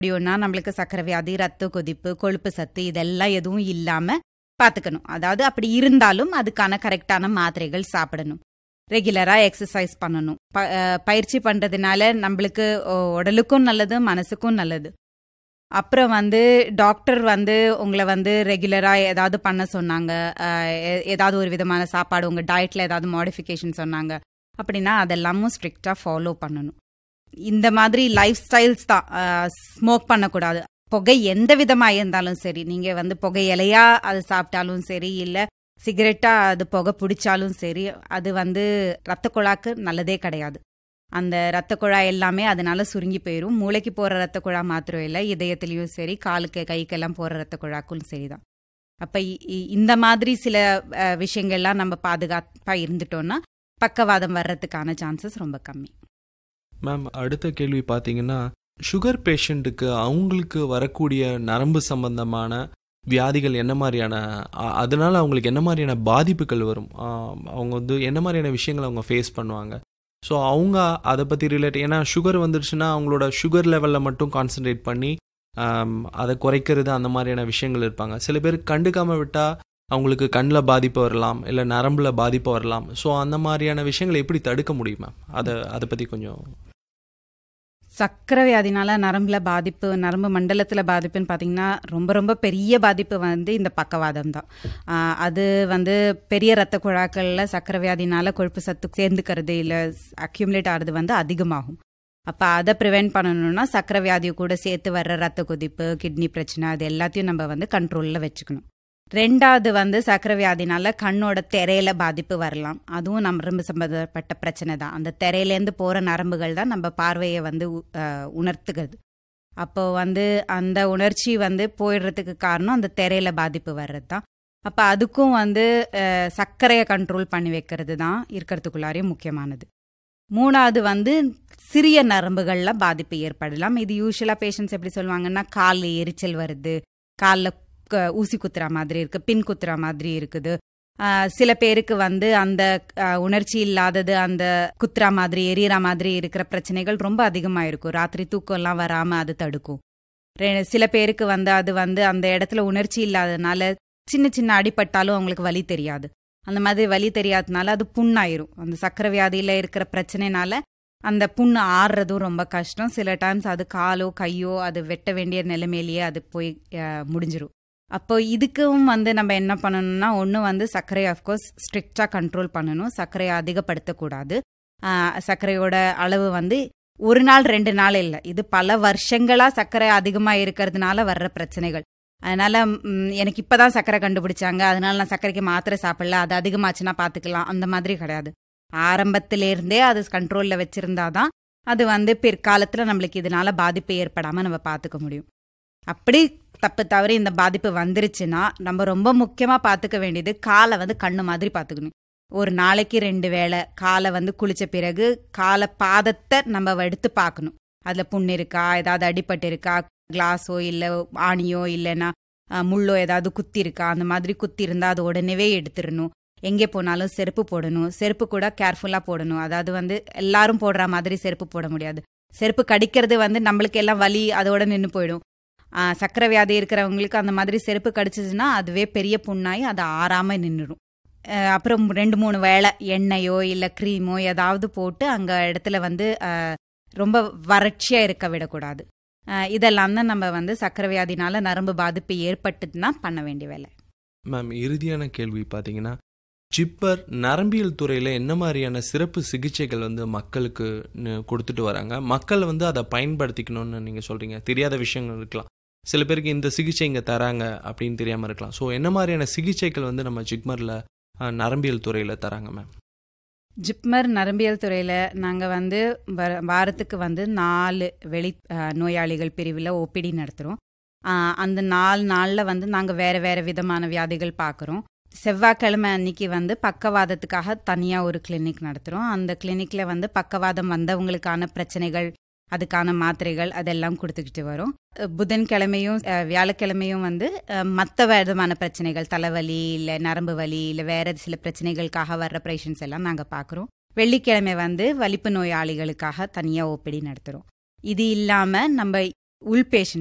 எப்படியோன்னா நம்மளுக்கு சக்கரை வியாதி ரத்த கொதிப்பு கொழுப்பு சத்து இதெல்லாம் எதுவும் இல்லாம பார்த்துக்கணும் அதாவது அப்படி இருந்தாலும் அதுக்கான கரெக்டான மாத்திரைகள் சாப்பிடணும் ரெகுலரா எக்ஸசைஸ் பண்ணணும் ப- அஹ் பயிற்சி பண்றதுனால நம்மளுக்கு ஒ- உடலுக்கும் நல்லது மனசுக்கும் நல்லது அப்புறம் வந்து டாக்டர் வந்து உங்களை வந்து ரெகுலரா ஏதாவது பண்ண சொன்னாங்க அஹ் எ- ஏதாவது ஒரு விதமான சாப்பாடு உங்க டயட்ல ஏதாவது மாடிஃபிகேஷன் சொன்னாங்க அப்படின்னா அதெல்லாமும் ஸ்ட்ரிக்டா ஃபாலோ பண்ணணும் இந்த மாதிரி லைஃப் ஸ்டைல்ஸ் தான் ஸ்மோக் பண்ணக்கூடாது புகை எந்த விதமா இருந்தாலும் சரி நீங்க வந்து புகை இலையா அது சாப்பிட்டாலும் சரி இல்ல சிகரெட்டா அது புகை பிடிச்சாலும் சரி அது வந்து ரத்த குழாக்கு நல்லதே கிடையாது அந்த ரத்த குழாய் எல்லாமே அதனால சுருங்கி போயிடும் மூளைக்கு போற ரத்த குழா மாத்திரம் இல்லை இதயத்திலயும் சரி காலுக்கு கைக்கெல்லாம் போற ரத்த குழாக்கும் சரிதான் அப்ப இ- இ- இந்த மாதிரி சில அஹ், விஷயங்கள்லாம் நம்ம பாதுகாப்பா இருந்துட்டோம்னா பக்கவாதம் வர்றதுக்கான சான்சஸ் ரொம்ப கம்மி மேம் அடுத்த கேள்வி பார்த்தீங்கன்னா சுகர் பேஷண்ட்டுக்கு அவங்களுக்கு வரக்கூடிய நரம்பு சம்பந்தமான வியாதிகள் என்ன மாதிரியான அ- அதனால அவங்களுக்கு என்ன மாதிரியான பாதிப்புகள் வரும் ஆ, அவங்க வந்து என்ன மாதிரியான விஷயங்களை அவங்க ஃபேஸ் பண்ணுவாங்க ஸோ அவங்க அதை பற்றி ரிலேட் ஏன்னா சுகர் வந்துருச்சுன்னா அவங்களோட சுகர் லெவலில் மட்டும் கான்சென்ட்ரேட் பண்ணி ஆம், அதை குறைக்கிறது அந்த மாதிரியான விஷயங்கள் இருப்பாங்க சில பேர் கண்டுக்காம விட்டால் அவங்களுக்கு கண்ணில் பாதிப்பு வரலாம் இல்லை நரம்பில் பாதிப்பு வரலாம் ஸோ அந்த மாதிரியான விஷயங்களை எப்படி தடுக்க முடியும் மேம் அதை அதை பற்றி கொஞ்சம் சக்கரை வியாதினால நரம்புல பாதிப்பு நரம்பு மண்டலத்தில் பாதிப்புன்னு பார்த்தீங்கன்னா ரொம்ப ரொம்ப பெரிய பாதிப்பு வந்து இந்த பக்கவாதம் தான் ஆஹ் அது வந்து பெரிய ரத்த குழாக்களில் சக்கரை வியாதினால கொழுப்பு சத்து சேர்ந்துக்கிறது இல்லை அக்யூமுலேட் ஆகிறது வந்து அதிகமாகும் அப்போ அதை ப்ரிவென்ட் பண்ணணும்னா சக்கரை வியாதியை கூட சேர்த்து வர்ற ரத்த கொதிப்பு கிட்னி பிரச்சனை அது எல்லாத்தையும் நம்ம வந்து கண்ட்ரோலில் வச்சுக்கணும் ரெண்டாவது வந்து சக்கரை வியாதினால கண்ணோட திரையில பாதிப்பு வரலாம் அதுவும் நரம்பு சம்பந்தப்பட்ட பிரச்சனை தான் அந்த திரையிலேருந்து போற நரம்புகள் தான் நம்ம பார்வையை வந்து உ- அஹ், உணர்த்துகிறது அப்போ வந்து அந்த உணர்ச்சி வந்து போயிடுறதுக்கு காரணம் அந்த திரையில பாதிப்பு வர்றது தான் அப்போ அதுக்கும் வந்து அஹ், சர்க்கரையை கண்ட்ரோல் பண்ணி வைக்கிறது தான் இருக்கிறதுக்குள்ளாரையும் முக்கியமானது மூணாவது வந்து சிறிய நரம்புகளில் பாதிப்பு ஏற்படலாம் இது யூஸ்வலாக பேஷண்ட்ஸ் எப்படி சொல்லுவாங்கன்னா கால் எரிச்சல் வருது காலில் ஊசி குத்துற மாதிரி இருக்கு பின் குத்துற மாதிரி இருக்குது ஆஹ் சில பேருக்கு வந்து அந்த ஆஹ், உணர்ச்சி இல்லாதது அந்த குத்துற மாதிரி எரியற மாதிரி இருக்கிற பிரச்சனைகள் ரொம்ப அதிகமாக இருக்கும் ராத்திரி தூக்கம்லாம் வராம அது தடுக்கும் ரெ- சில பேருக்கு வந்து அது வந்து அந்த இடத்துல உணர்ச்சி இல்லாததுனால சின்ன சின்ன அடிபட்டாலும் அவங்களுக்கு வலி தெரியாது அந்த மாதிரி வலி தெரியாததுனால அது புண்ணாயிரும் அந்த சக்கரை வியாதியில இருக்கிற பிரச்சனைனால அந்த புண்ணு ஆறுறதும் ரொம்ப கஷ்டம் சில டைம்ஸ் அது காலோ கையோ அது வெட்ட வேண்டிய நிலைமையிலேயே அது போய் ஆஹ், முடிஞ்சிரும் அப்போ இதுக்கும் வந்து நம்ம என்ன பண்ணணும்னா ஒன்று வந்து சர்க்கரையை அஃப்கோர்ஸ் ஸ்ட்ரிக்டாக கண்ட்ரோல் பண்ணணும் சர்க்கரையை அதிகப்படுத்தக்கூடாது ஆஹ் சர்க்கரையோட அளவு வந்து ஒரு நாள் ரெண்டு நாள் இல்லை இது பல வருஷங்களா சர்க்கரை அதிகமாக இருக்கிறதுனால வர்ற பிரச்சனைகள் அதனால ம், எனக்கு இப்பதான் சர்க்கரை கண்டுபிடிச்சாங்க அதனால நான் சர்க்கரைக்கு மாத்திரை சாப்பிடல அது அதிகமாச்சுன்னா பார்த்துக்கலாம் அந்த மாதிரி கிடையாது ஆரம்பத்திலேருந்தே அது கண்ட்ரோலில் வச்சிருந்தாதான் அது வந்து பிற்காலத்தில் நம்மளுக்கு இதனால பாதிப்பு ஏற்படாமல் நம்ம பார்த்துக்க முடியும் அப்படி தப்பு தவறி இந்த பாதிப்பு வந்துருச்சுன்னா நம்ம ரொம்ப முக்கியமா பாத்துக்க வேண்டியது காலை வந்து கண்ணு மாதிரி பாத்துக்கணும் ஒரு நாளைக்கு ரெண்டு வேளை காலை வந்து குளிச்ச பிறகு காலை பாதத்தை நம்ம எடுத்து பார்க்கணும் அதுல புண்ணு இருக்கா ஏதாவது அடிபட்டு இருக்கா கிளாஸோ இல்ல ஆணியோ இல்லைன்னா அஹ், முள்ளோ ஏதாவது குத்தி இருக்கா அந்த மாதிரி குத்தி இருந்தா அது உடனேவே எடுத்துடணும் எங்கே போனாலும் செருப்பு போடணும் செருப்பு கூட கேர்ஃபுல்லா போடணும் அதாவது வந்து எல்லாரும் போடுற மாதிரி செருப்பு போட முடியாது செருப்பு கடிக்கிறது வந்து நம்மளுக்கு எல்லாம் வலி அதோட நின்று போயிடும் ஆ, சக்கரை வியாதி இருக்கிறவங்களுக்கு அந்த மாதிரி செருப்பு கடிச்சிச்சுன்னா அதுவே பெரிய புண்ணாகி அது ஆறாம நின்றுடும் அப்புறம் ரெண்டு மூணு வேளை எண்ணெயோ இல்லை க்ரீமோ ஏதாவது போட்டு அங்கே இடத்துல வந்து ஆ, ரொம்ப வறட்சியாக இருக்க விடக்கூடாது ஆ, இதெல்லாம் தான் நம்ம வந்து சக்கரை வியாதினால நரம்பு பாதிப்பு ஏற்பட்டுதுன்னா பண்ண வேண்டிய வேலை மேம் இறுதியான கேள்வி பார்த்தீங்கன்னா ஜிப்பர் நரம்பியல் துறையில் என்ன மாதிரியான சிறப்பு சிகிச்சைகள் வந்து மக்களுக்கு ந- கொடுத்துட்டு வராங்க மக்கள் வந்து அதை பயன்படுத்திக்கணும்னு நீங்கள் சொல்கிறீங்க தெரியாத விஷயங்கள் இருக்கலாம் சில பேருக்கு இந்த சிகிச்சை இங்கே தராங்க அப்படின்னு தெரியாமல் இருக்கலாம் ஸோ என்ன மாதிரியான சிகிச்சைகள் வந்து நம்ம ஜிக்மரில் நரம்பியல் துறையில் தராங்க மேம் ஜிப்மர் நரம்பியல் துறையில் நாங்கள் வந்து வர- வாரத்துக்கு வந்து நாலு வெளி அஹ், நோயாளிகள் பிரிவில் ஓபிடி நடத்துகிறோம் அந்த நாலு நாளில் வந்து நாங்கள் வேறு வேறு விதமான வியாதிகள் பார்க்குறோம் செவ்வாய்க்கிழமை அன்னைக்கு வந்து பக்கவாதத்துக்காக தனியாக ஒரு கிளினிக் நடத்துகிறோம் அந்த கிளினிக்கில் வந்து பக்கவாதம் வந்தவங்களுக்கான பிரச்சனைகள் அதுக்கான மாத்திரைகள் அதெல்லாம் கொடுத்துக்கிட்டு வரோம் அஹ், புதன்கிழமையும் அஹ், வியாழக்கிழமையும் வந்து மற்ற விதமான பிரச்சனைகள் தலைவலி இல்லை நரம்பு வலி இல்லை வேற சில பிரச்சனைகளுக்காக வர்ற பேஷண்ட்ஸ் எல்லாம் நாங்கள் பார்க்குறோம் வெள்ளிக்கிழமை வந்து வலிப்பு நோயாளிகளுக்காக தனியாக ஓபிடி நடத்துகிறோம் இது இல்லாமல் நம்ம உள் பேஷண்ட்